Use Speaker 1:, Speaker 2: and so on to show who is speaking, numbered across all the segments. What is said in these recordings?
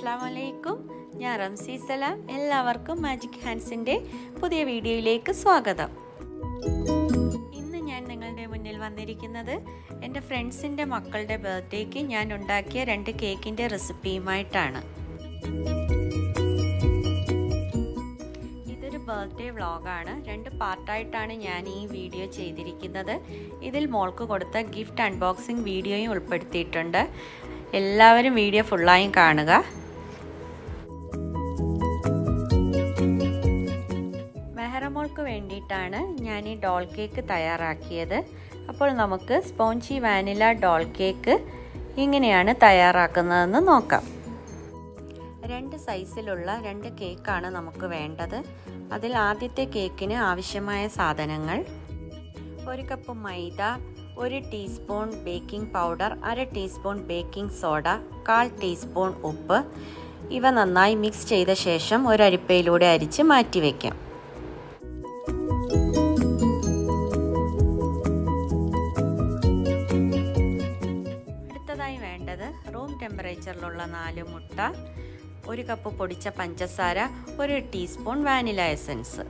Speaker 1: അസ്സലാമലൈക്കും ഞാൻ റംസി സലാം എല്ലാവർക്കും മാജിക് ഹാൻഡ്സിൻ്റെ പുതിയ വീഡിയോയിലേക്ക് സ്വാഗതം ഇന്ന് ഞാൻ നിങ്ങളുടെ മുന്നിൽ വന്നിരിക്കുന്നത് എൻ്റെ ഫ്രണ്ട്സിൻ്റെ മക്കളുടെ ബർത്ത്ഡേക്ക് ഞാൻ ഉണ്ടാക്കിയ രണ്ട് കേക്കിൻ്റെ റെസിപ്പിയുമായിട്ടാണ് ഇതൊരു ബർത്ത്ഡേ വ്ളോഗാണ് രണ്ട് പാർട്ടായിട്ടാണ് ഞാൻ ഈ വീഡിയോ ചെയ്തിരിക്കുന്നത് ഇതിൽ മോൾക്ക് കൊടുത്ത ഗിഫ്റ്റ് അൺബോക്സിംഗ് വീഡിയോയും ഉൾപ്പെടുത്തിയിട്ടുണ്ട് എല്ലാവരും വീഡിയോ ഫുള്ളായും കാണുക മെഹറമോൾക്ക് വേണ്ടിയിട്ടാണ് ഞാൻ ഈ ഡോൾ കേക്ക് തയ്യാറാക്കിയത് അപ്പോൾ നമുക്ക് സ്പോഞ്ചി വാനില ഡോൾ കേക്ക് എങ്ങനെയാണ് തയ്യാറാക്കുന്നതെന്ന് നോക്കാം രണ്ട് സൈസിലുള്ള രണ്ട് കേക്കാണ് നമുക്ക് വേണ്ടത് അതിൽ ആദ്യത്തെ കേക്കിന് ആവശ്യമായ സാധനങ്ങൾ ഒരു കപ്പ് മൈദ ഒരു ടീസ്പൂൺ ബേക്കിംഗ് പൗഡർ അര ടീസ്പൂൺ ബേക്കിംഗ് സോഡ കാൽ ടീസ്പൂൺ ഉപ്പ് ഇവ നന്നായി മിക്സ് ചെയ്ത ശേഷം ഒരു അരിപ്പയിലൂടെ അരിച്ച് മാറ്റിവെക്കാം അടുത്തതായി വേണ്ടത് റൂം ടെമ്പറേച്ചറിലുള്ള നാല് മുട്ട ഒരു കപ്പ് പൊടിച്ച പഞ്ചസാര ഒരു ടീസ്പൂൺ വാനില എസൻസ്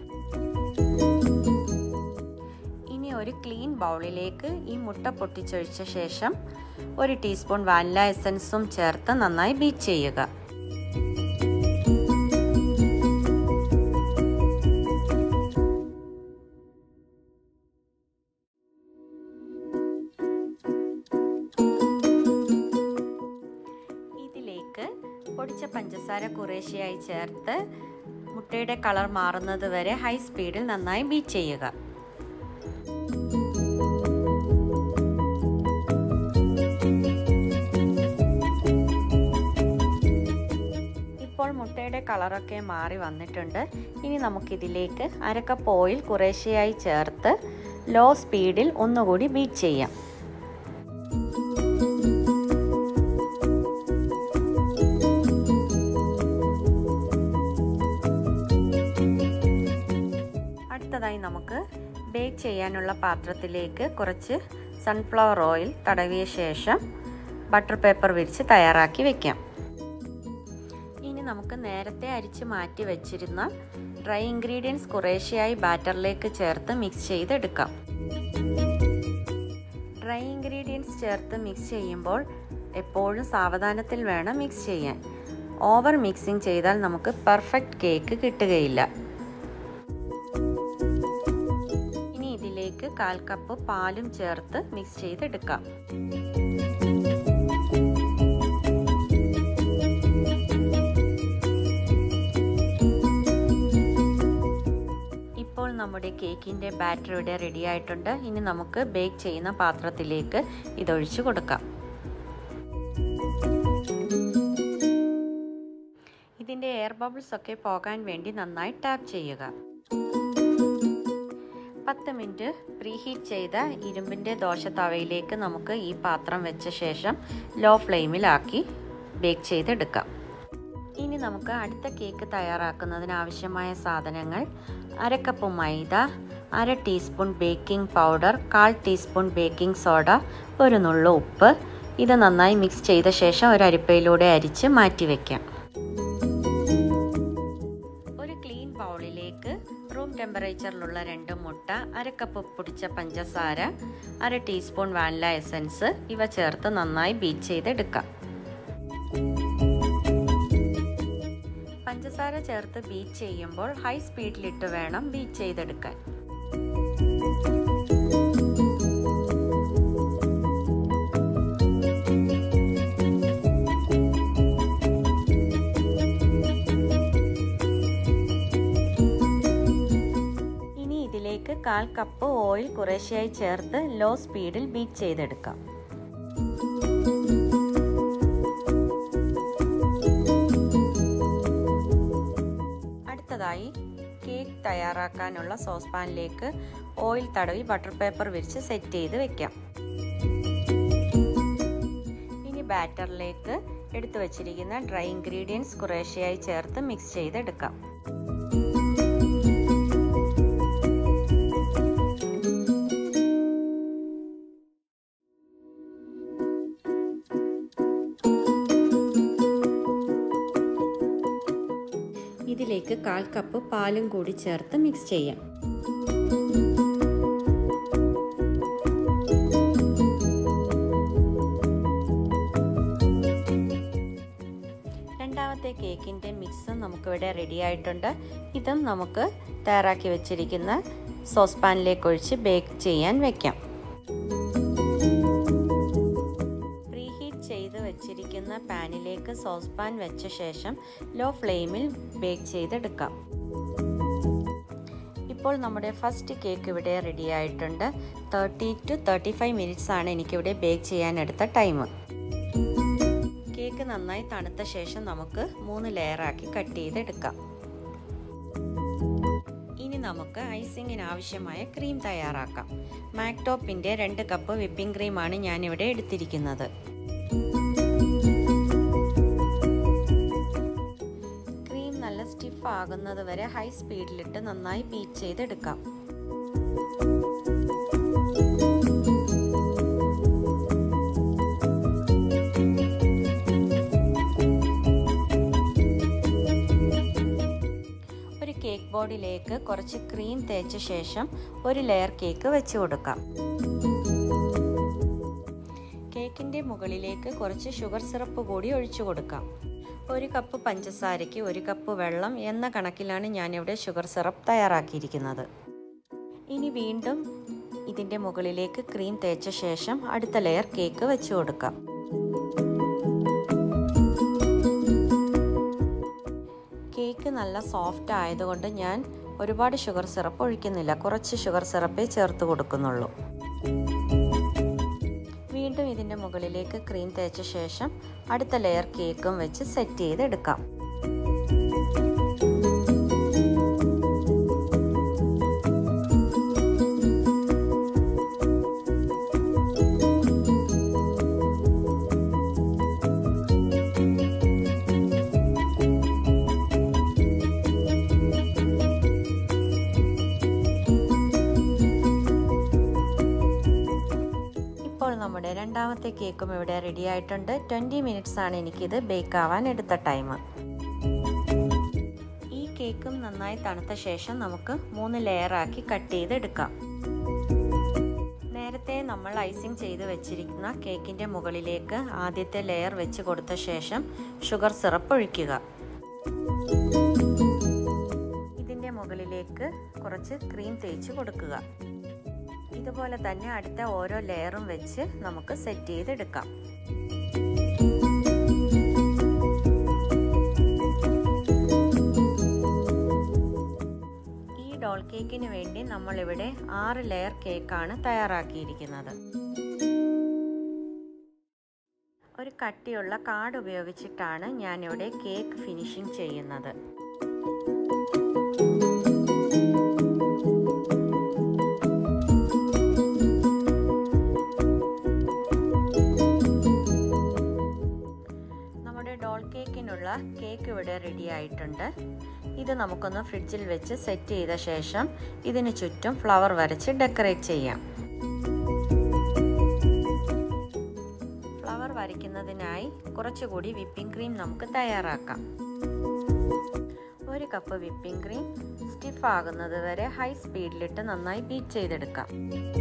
Speaker 1: ഇനി ഒരു ക്ലീൻ ബൗളിലേക്ക് ഈ മുട്ട പൊട്ടിച്ചൊഴിച്ച ശേഷം ഒരു ടീസ്പൂൺ വാനില എസൻസും ചേർത്ത് നന്നായി ബീറ്റ് ചെയ്യുക ഇതിലേക്ക് പൊടിച്ച പഞ്ചസാര കുറേശ്ശെയായി ചേർത്ത് മുട്ടയുടെ കളർ മാറുന്നത് വരെ ഹൈ സ്പീഡിൽ നന്നായി ബീറ്റ് ചെയ്യുക ഇപ്പോൾ മുട്ടയുടെ കളറൊക്കെ മാറി വന്നിട്ടുണ്ട് ഇനി നമുക്കിതിലേക്ക് അരക്കപ്പ് ഓയിൽ കുറേശ്ശെയായി ചേർത്ത് ലോ സ്പീഡിൽ ഒന്നുകൂടി ബീറ്റ് ചെയ്യാം അടുത്തതായി നമുക്ക് ബേക്ക് ചെയ്യാനുള്ള പാത്രത്തിലേക്ക് കുറച്ച് സൺഫ്ലവർ ഓയിൽ തടവിയ ശേഷം ബട്ടർ പേപ്പർ വിരിച്ച് തയ്യാറാക്കി വെക്കാം ഇനി നമുക്ക് നേരത്തെ അരിച്ച് മാറ്റി വെച്ചിരുന്ന ഡ്രൈ ഇൻഗ്രീഡിയൻസ് കുറേശ്ശെയായി ബാറ്ററിലേക്ക് ചേർത്ത് മിക്സ് ചെയ്തെടുക്കാം ഡ്രൈ ഇൻഗ്രീഡിയൻസ് ചേർത്ത് മിക്സ് ചെയ്യുമ്പോൾ എപ്പോഴും സാവധാനത്തിൽ വേണം മിക്സ് ചെയ്യാൻ ഓവർ മിക്സിംഗ് ചെയ്താൽ നമുക്ക് പെർഫെക്റ്റ് കേക്ക് കിട്ടുകയില്ല ഇനി ഇതിലേക്ക് കാൽ കപ്പ് പാലും ചേർത്ത് മിക്സ് ചെയ്തെടുക്കാം ഇപ്പോൾ നമ്മുടെ കേക്കിൻ്റെ ബാറ്റർ ഇവിടെ റെഡി ആയിട്ടുണ്ട് ഇനി നമുക്ക് ബേക്ക് ചെയ്യുന്ന പാത്രത്തിലേക്ക് ഇതൊഴിച്ചു കൊടുക്കാം ഇതിൻ്റെ എയർ ബബിൾസ് ഒക്കെ പോകാൻ വേണ്ടി നന്നായി ടാപ്പ് ചെയ്യുക പത്ത് മിനിറ്റ് പ്രീഹീറ്റ് ചെയ്ത ഇരുമ്പിൻ്റെ ദോശ തവയിലേക്ക് നമുക്ക് ഈ പാത്രം വെച്ച ശേഷം ലോ ഫ്ലെയിമിലാക്കി ബേക്ക് ചെയ്തെടുക്കാം ഇനി നമുക്ക് അടുത്ത കേക്ക് തയ്യാറാക്കുന്നതിന് ആവശ്യമായ സാധനങ്ങൾ അര കപ്പ് മൈദ അര ടീസ്പൂൺ ബേക്കിംഗ് പൗഡർ കാൽ ടീസ്പൂൺ ബേക്കിംഗ് സോഡ ഒരു നുള്ളു ഉപ്പ് ഇത് നന്നായി മിക്സ് ചെയ്ത ശേഷം ഒരു അരിപ്പയിലൂടെ അരിച്ച് മാറ്റി വയ്ക്കാം ഒരു ക്ലീൻ ബൗളിലേക്ക് റൂം ടെമ്പറേച്ചറിലുള്ള രണ്ട് മുട്ട അര കപ്പ് പൊടിച്ച പഞ്ചസാര അര ടീസ്പൂൺ വാനില എസൻസ് ഇവ ചേർത്ത് നന്നായി ബീറ്റ് ചെയ്തെടുക്കാം പഞ്ചസാര ചേർത്ത് ബീറ്റ് ചെയ്യുമ്പോൾ ഹൈ സ്പീഡിലിട്ട് വേണം ബീറ്റ് ചെയ്തെടുക്കാൻ ഇനി ഇതിലേക്ക് കാൽ കപ്പ് ഓയിൽ കുറേശ്ശെയായി ചേർത്ത് ലോ സ്പീഡിൽ ബീറ്റ് ചെയ്തെടുക്കാം അടുത്തതായി കേക്ക് തയ്യാറാക്കാനുള്ള സോസ് പാനിലേക്ക് ഓയിൽ തടവി ബട്ടർ പേപ്പർ വിരിച്ച് സെറ്റ് ചെയ്ത് വെക്കാം ഇനി ബാറ്ററിലേക്ക് എടുത്തു വച്ചിരിക്കുന്ന ഡ്രൈ ഇൻഗ്രീഡിയൻസ് കുറേശ്ശെയായി ചേർത്ത് മിക്സ് ചെയ്തെടുക്കാം ഇതിലേക്ക് കാൽ കപ്പ് പാലും കൂടി ചേർത്ത് മിക്സ് ചെയ്യാം രണ്ടാമത്തെ കേക്കിൻ്റെ മിക്സ് നമുക്കിവിടെ റെഡി ആയിട്ടുണ്ട് ഇതും നമുക്ക് തയ്യാറാക്കി വെച്ചിരിക്കുന്ന സോസ് പാനിലേക്ക് ഒഴിച്ച് ബേക്ക് ചെയ്യാൻ വെക്കാം പ്രീഹീറ്റ് ചെയ്ത് വെച്ചിരിക്കുന്ന പാനിലേക്ക് സോസ് പാൻ വെച്ച ശേഷം ലോ ഫ്ലെയിമിൽ ബേക്ക് ചെയ്തെടുക്കാം ഇപ്പോൾ നമ്മുടെ ഫസ്റ്റ് കേക്ക് ഇവിടെ റെഡി ആയിട്ടുണ്ട് thirty two thirty five minutes ആണ് എനിക്കിവിടെ ബേക്ക് ചെയ്യാനെടുത്ത ടൈം കേക്ക് നന്നായി തണുത്ത ശേഷം നമുക്ക് മൂന്ന് ലെയറാക്കി കട്ട് ചെയ്തെടുക്കാം ഇനി നമുക്ക് ഐസിങ്ങിന് ആവശ്യമായ ക്രീം തയ്യാറാക്കാം മാക്ടോപ്പിൻ്റെ രണ്ട് കപ്പ് വിപ്പിംഗ് ക്രീമാണ് ഞാനിവിടെ എടുത്തിരിക്കുന്നത് ക്രീം നല്ല സ്റ്റിഫ് ആകുന്നത് വരെ ഹൈ സ്പീഡിലിട്ട് നന്നായി ബീറ്റ് ചെയ്തെടുക്കാം ഒരു കേക്ക് ബോർഡിലേക്ക് കുറച്ച് ക്രീം തേച്ച ശേഷം ഒരു ലെയർ കേക്ക് വെച്ച് കൊടുക്കാം കേക്കിൻ്റെ മുകളിലേക്ക് കുറച്ച് ഷുഗർ സിറപ്പ് കൂടി ഒഴിച്ചു കൊടുക്കാം ഒരു കപ്പ് പഞ്ചസാരയ്ക്ക് ഒരു കപ്പ് വെള്ളം എന്ന കണക്കിലാണ് ഞാനിവിടെ ഷുഗർ സിറപ്പ് തയ്യാറാക്കിയിരിക്കുന്നത് ഇനി വീണ്ടും ഇതിൻ്റെ മുകളിലേക്ക് ക്രീം തേച്ച ശേഷം അടുത്ത ലെയർ കേക്ക് വെച്ച് കൊടുക്കാം കേക്ക് നല്ല സോഫ്റ്റ് ആയതുകൊണ്ട് ഞാൻ ഒരുപാട് ഷുഗർ സിറപ്പ് ഒഴിക്കുന്നില്ല കുറച്ച് ഷുഗർ സിറപ്പേ ചേർത്ത് കൊടുക്കുന്നുള്ളൂ വീണ്ടും ഇതിൻ്റെ മുകളിലേക്ക് ക്രീം തേച്ച ശേഷം അടുത്ത ലെയർ കേക്കും വെച്ച് സെറ്റ് ചെയ്തെടുക്കാം ഇപ്പോൾ നമ്മുടെ രണ്ടാമത്തെ കേക്കും ഇവിടെ റെഡി ആയിട്ടുണ്ട് ട്വൻറ്റി മിനിറ്റ്സ് ആണ് എനിക്കിത് ബേക്ക് ആവാൻ എടുത്ത ടൈം ഈ കേക്കും നന്നായി തണുത്ത ശേഷം നമുക്ക് മൂന്ന് ലെയറാക്കി കട്ട് ചെയ്തെടുക്കാം നേരത്തെ നമ്മൾ ഐസിങ് ചെയ്ത് വെച്ചിരിക്കുന്ന കേക്കിൻ്റെ മുകളിലേക്ക് ആദ്യത്തെ ലെയർ വെച്ച് കൊടുത്ത ശേഷം ഷുഗർ സിറപ്പ് ഒഴിക്കുക ഇതിൻ്റെ മുകളിലേക്ക് കുറച്ച് ക്രീം തേച്ച് കൊടുക്കുക ഇതുപോലെ തന്നെ അടുത്ത ഓരോ ലെയറും വെച്ച് നമുക്ക് സെറ്റ് ചെയ്തെടുക്കാം ഈ ഡോൾ കേക്കിന് വേണ്ടി നമ്മളിവിടെ ആറ് ലെയർ കേക്കാണ് തയ്യാറാക്കിയിരിക്കുന്നത് ഒരു കട്ടിയുള്ള കാർഡ് ഉപയോഗിച്ചിട്ടാണ് ഞാനിവിടെ കേക്ക് ഫിനിഷിംഗ് ചെയ്യുന്നത് നമ്മുടെ ഡോൾ കേക്കിനുള്ള കേക്ക് ഇവിടെ റെഡി ആയിട്ടുണ്ട് ഇത് നമുക്കൊന്ന് ഫ്രിഡ്ജിൽ വെച്ച് സെറ്റ് ചെയ്ത ശേഷം ഇതിന് ചുറ്റും ഫ്ലവർ വരച്ച് ഡെക്കറേറ്റ് ചെയ്യാം ഫ്ലവർ വരയ്ക്കുന്നതിനായി കുറച്ചുകൂടി വിപ്പിംഗ് ക്രീം നമുക്ക് തയ്യാറാക്കാം ഒരു കപ്പ് വിപ്പിംഗ് ക്രീം സ്റ്റിഫ് ആകുന്നത് വരെ ഹൈ സ്പീഡിലിട്ട് നന്നായി ബീറ്റ് ചെയ്തെടുക്കാം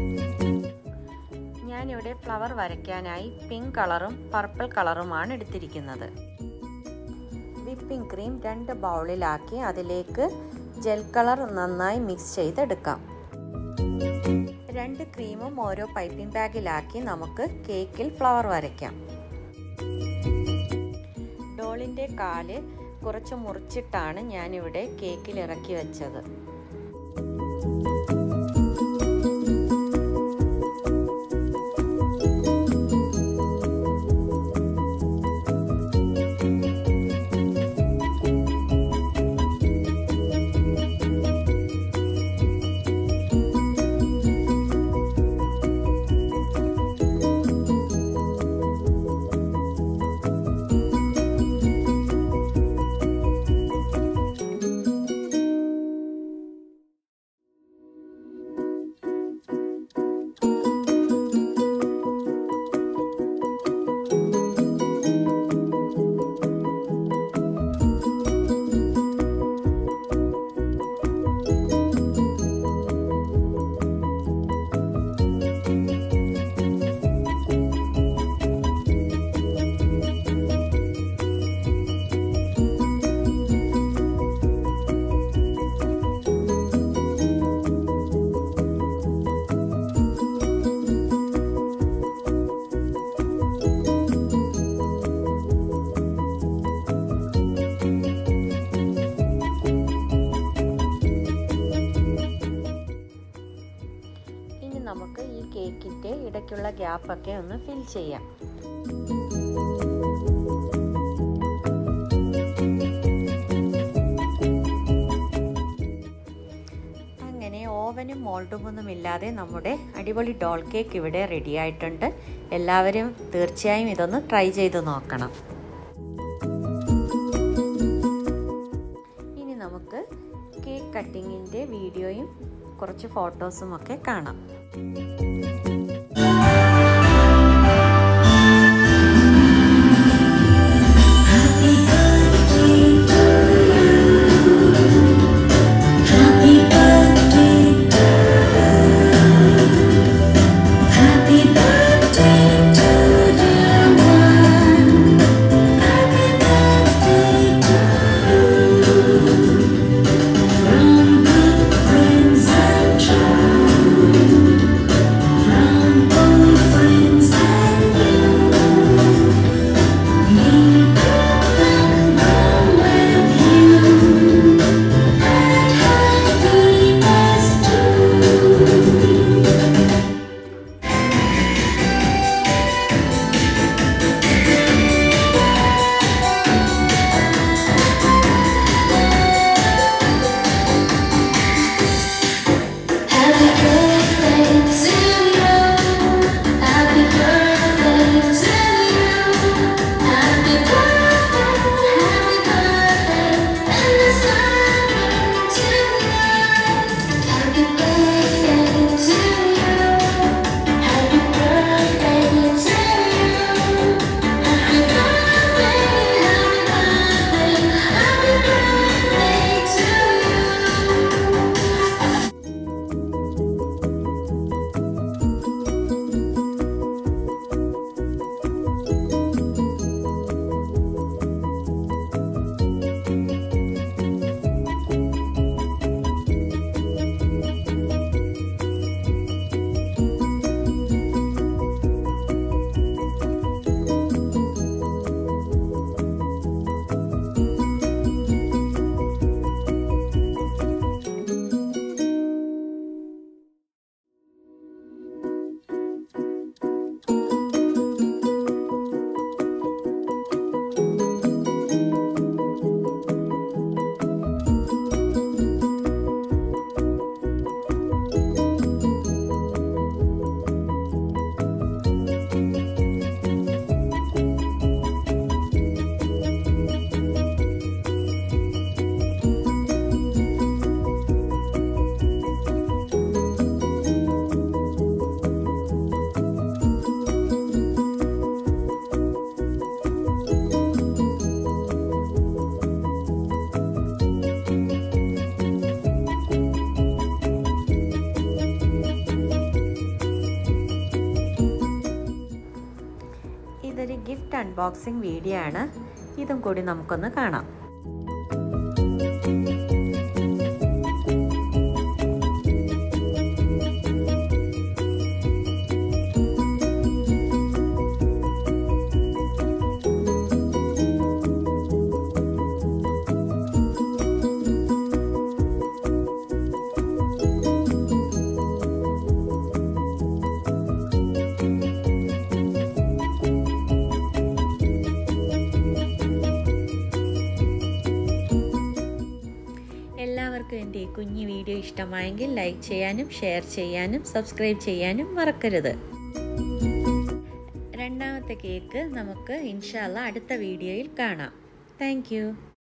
Speaker 1: ഞാനിവിടെ ഫ്ലവർ വരയ്ക്കാനായി പിങ്ക് കളറും പർപ്പിൾ കളറുമാണ് എടുത്തിരിക്കുന്നത് വിപ്പിംഗ് ക്രീം രണ്ട് ബൗളിലാക്കി അതിലേക്ക് ജെൽ കളർ നന്നായി മിക്സ് ചെയ്തെടുക്കാം രണ്ട് ക്രീമും ഓരോ പൈപ്പിംഗ് ബാഗിലാക്കി നമുക്ക് കേക്കിൽ ഫ്ലവർ വരയ്ക്കാം ഡോളിൻ്റെ കാല് കുറച്ച് മുറിച്ചിട്ടാണ് ഞാനിവിടെ കേക്കിൽ ഇറക്കി വെച്ചത് ഇടയ്ക്കുള്ള ഗ്യാപ്പൊക്കെ ഒന്ന് ഫിൽ ചെയ്യാം അങ്ങനെ ഓവനും മോൾഡും ഒന്നും ഇല്ലാതെ നമ്മുടെ അടിപൊളി ഡോൾ കേക്ക് ഇവിടെ റെഡി ആയിട്ടുണ്ട് എല്ലാവരും തീർച്ചയായും ഇതൊന്ന് ട്രൈ ചെയ്ത് നോക്കണം ഇനി നമുക്ക് കേക്ക് കട്ടിങ്ങിൻ്റെ വീഡിയോയും കുറച്ച് ഫോട്ടോസും ഒക്കെ കാണാം ഇതൊരു ഗിഫ്റ്റ് അൺബോക്സിംഗ് വീഡിയോ ആണ് ഇതും കൂടി നമുക്കൊന്ന് കാണാം എല്ലാവർക്കും എൻ്റെ ഈ കുഞ്ഞു വീഡിയോ ഇഷ്ടമായെങ്കിൽ ലൈക്ക് ചെയ്യാനും ഷെയർ ചെയ്യാനും സബ്സ്ക്രൈബ് ചെയ്യാനും മറക്കരുത് രണ്ടാമത്തെ കേക്ക് നമുക്ക് ഇൻഷാല്ല അടുത്ത വീഡിയോയിൽ കാണാം താങ്ക്